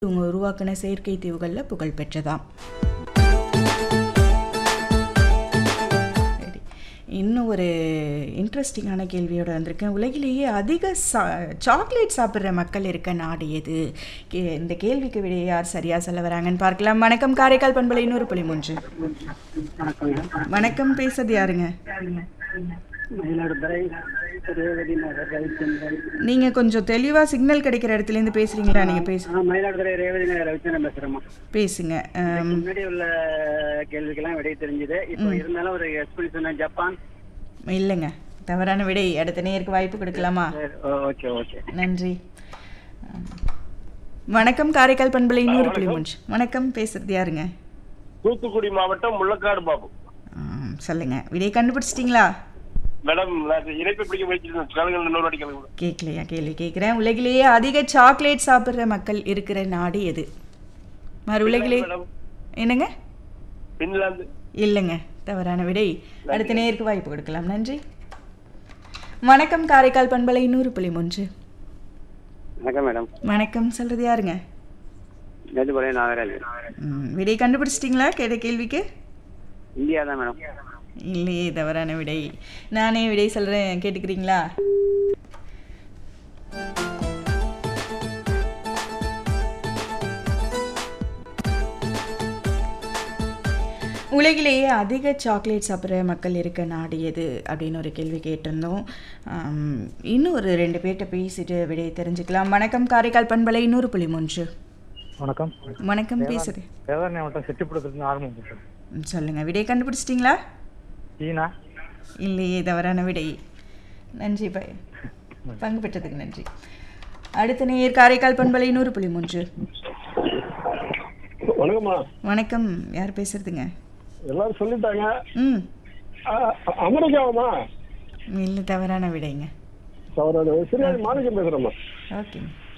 இவங்க உருவாக்கின செயற்கை தீவுகளில் புகழ் பெற்றதாம் சரி இன்னும் ஒரு இன்ட்ரெஸ்டிங்கான கேள்வியோட வந்திருக்கேன் உலகிலேயே அதிக சா சாக்லேட் சாப்பிட்ற மக்கள் இருக்க நாடு எது கே இந்த கேள்விக்கு விடையை யார் சரியாக சொல்ல வராங்கன்னு பார்க்கலாம் வணக்கம் காரைக்கால் பண்பலை இன்னொரு புள்ளி மூன்று வணக்கங்க வணக்கம் பேசுறது யாருங்க மயிலாடுதுறை ரேவதி நகர் ரவிச்சந்திரன் நீங்கள் கொஞ்சம் தெளிவாக சிக்னல் கிடைக்கிற இடத்துலேருந்து பேசுகிறீங்களா நீங்கள் பேசு ஆ மயிலாடுதுறை ரேவதி நகர் ரவிச்சந்திரன் பேசுறேம்மா பேசுங்க அம், முன்னாடி உள்ள கேள்விக்கெல்லாம் விடை தெரிஞ்சுது இப்போ இருந்தாலும் ஒரு எக்ஸ்பீரியன்ஸ் சொன்ன ஜப்பான் இல்லைங்க தவறான விடை அடுத்த நேருக்கு வாய்ப்பு கொடுக்கலாமா சரி, ஓ, ஓகே ஓகே நன்றி ஆம். வணக்கம் காரைக்கால் பண்பலை நூறு புள்ளி மூன்று வணக்கம் பேசுறது யாருங்க தூத்துக்குடி மாவட்டம் முள்ளக்காடு பாபு ஆம், சொல்லுங்க விடையை கண்டுபிடிச்சிட்டிங்களா மேடம் நான் இணைப்பு பிடிக்க முயற்சி கலங்கள் இன்னொரு வாட்டி கலங்க கேட்கலையா கேள்வி கேட்குறேன் உலகிலேயே அதிக சாக்லேட் சாப்பிட்ற மக்கள் இருக்கிற நாடு எது மறு உலகிலே மேடம் என்னங்க பின்லாந்து இல்லைங்க தவறான விடை அடுத்த நேருக்கு வாய்ப்பு கொடுக்கலாம் நன்றி வணக்கம் காரைக்கால் பண்பலை நூறு புள்ளி மூன்று வணக்கம் மேடம் வணக்கம் சொல்றது யாருங்க மேட்டுப்பாளையம் நாகராஜ் ம், விடை கண்டுபிடிச்சிட்டிங்களா கேட்ட கேள்விக்கு இந்தியா தான் மேடம் இல்லையே தவறான விடை நானே விடை சொல்கிறேன் கேட்டுக்கிறீங்களா உலகிலேயே அதிக சாக்லேட் சாப்பிட்ற மக்கள் இருக்க நாடு எது அப்படின்னு ஒரு கேள்வி கேட்டிருந்தோம் ஆம், இன்னும் ஒரு ரெண்டு பேர்கிட்ட பேசிட்டு விடையை தெரிஞ்சுக்கலாம் வணக்கம் காரைக்கால் பண்பலை நூறு புள்ளி மூன்று வணக்கம் வணக்கம் பேசுது வேதாரண்ய மாவட்டம் செட்டிப்புடத்துலேருந்து ஆரம்பம் பேசுகிறேன் ம், சொல்லுங்க விடை கண்டுபிடிச்சிட்டிங்களா சீனா இல்லையே தவறான விடை நன்றி பை பங்கு பெற்றதுக்கு நன்றி அடுத்த நேயர் காரைக்கால் பண்பலை நூறு புள்ளி மூன்று வணக்கம்மா வணக்கம் யார் பேசுறதுங்க எல்லாரும் சொல்லிட்டாங்க ம் அமெரிக்காவுமா இல்லை தவறான விடைங்க அவரோட சிறிய மாணிக்கம் பேசுறேம்மா ஓகே